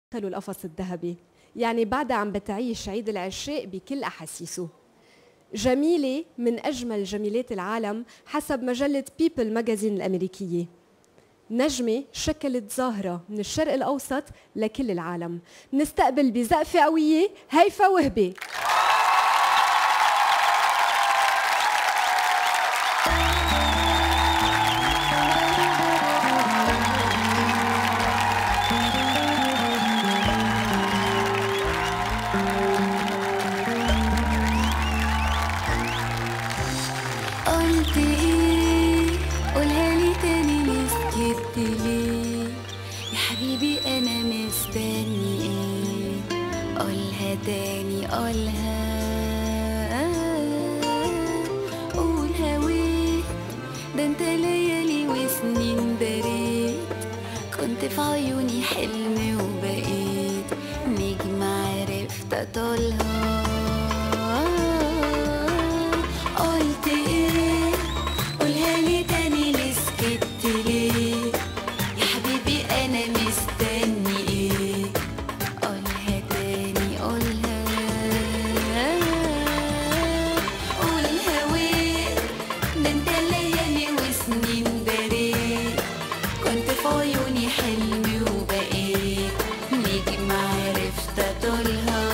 دخلوا القفص الذهبي يعني بعدها عم بتعيش عيد العشاق بكل أحاسيسه جميلة من أجمل جميلات العالم حسب مجلة بيبل ماجازين الأمريكية نجمة شكلت ظاهرة من الشرق الأوسط لكل العالم نستقبل بزقفة قوية هيفا وهبي قلت ايه قولها لي تاني مسكت ليه يا حبيبي انا مستني ايه قولها تاني قولها قول هويت ده انت ليالي وسنين بريت كنت في عيوني حلم وبقيت نجم عرفت اطولها قلت ايه قولها لي تاني ليه سكت ليه يا حبيبي انا مستني ايه قولها تاني قولها قولها وين ده انت ليالي وسنين بريت كنت في عيوني حلمي وبقيت نجم عرفت اطولها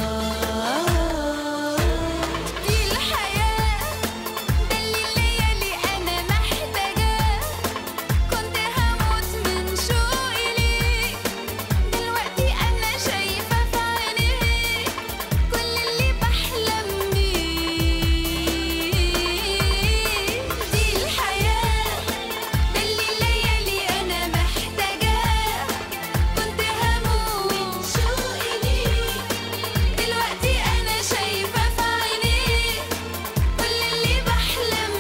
دي الحياة ده اللي الليالي انا محتاجاه كنت هموت من شوقي ليك دلوقتي انا شايفة في عينيك كل اللي بحلم بيه دي الحياة ده اللي الليالي انا محتاجاه كنت هموت من شوقي ليك دلوقتي انا شايفة في عينيك كل اللي بحلم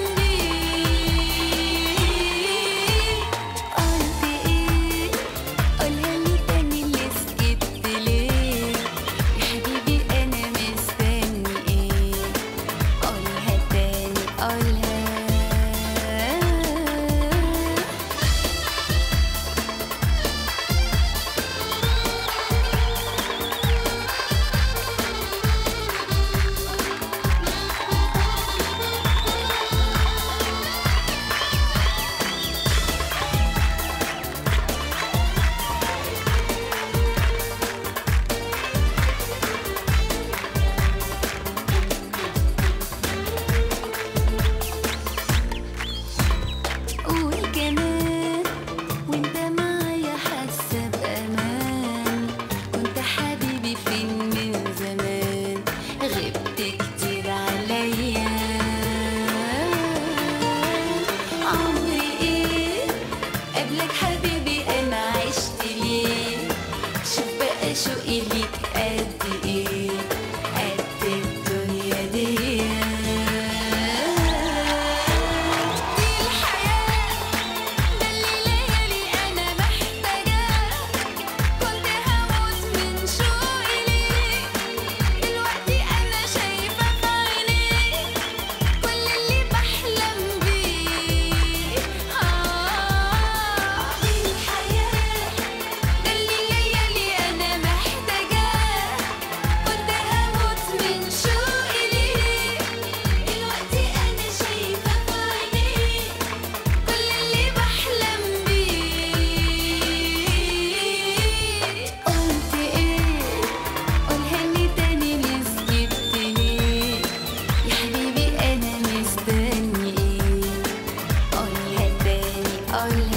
بيه قلت ايه قولها لي تاني اللي سكت ليه يا حبيبي انا مستني ايه قولها تاني قولها قول كمان وانت معايا حاسه بامان كنت حبيبي فين من زمان غبت كتير عليا عمري ايه قبلك حبيبي انا عشت ليه شوف بقى شوقي ليك قد ايه قد الدنيا دي دي الحياة ده اللي ليالي أنا محتاجاه كنت هموت من شوقي ليك دلوقتي أنا شايفة في عينيك كل اللي بحلم بيه آه دي الحياة ده اللي ليالي أنا محتاجاه كنت هموت من شوقي ليك دلوقتي أنا شايفة في عينيك كل اللي بحلم بيه قلت ايه قولها لي تاني ليه سكت ليه يا حبيبي انا مستني ايه قولها تاني قولها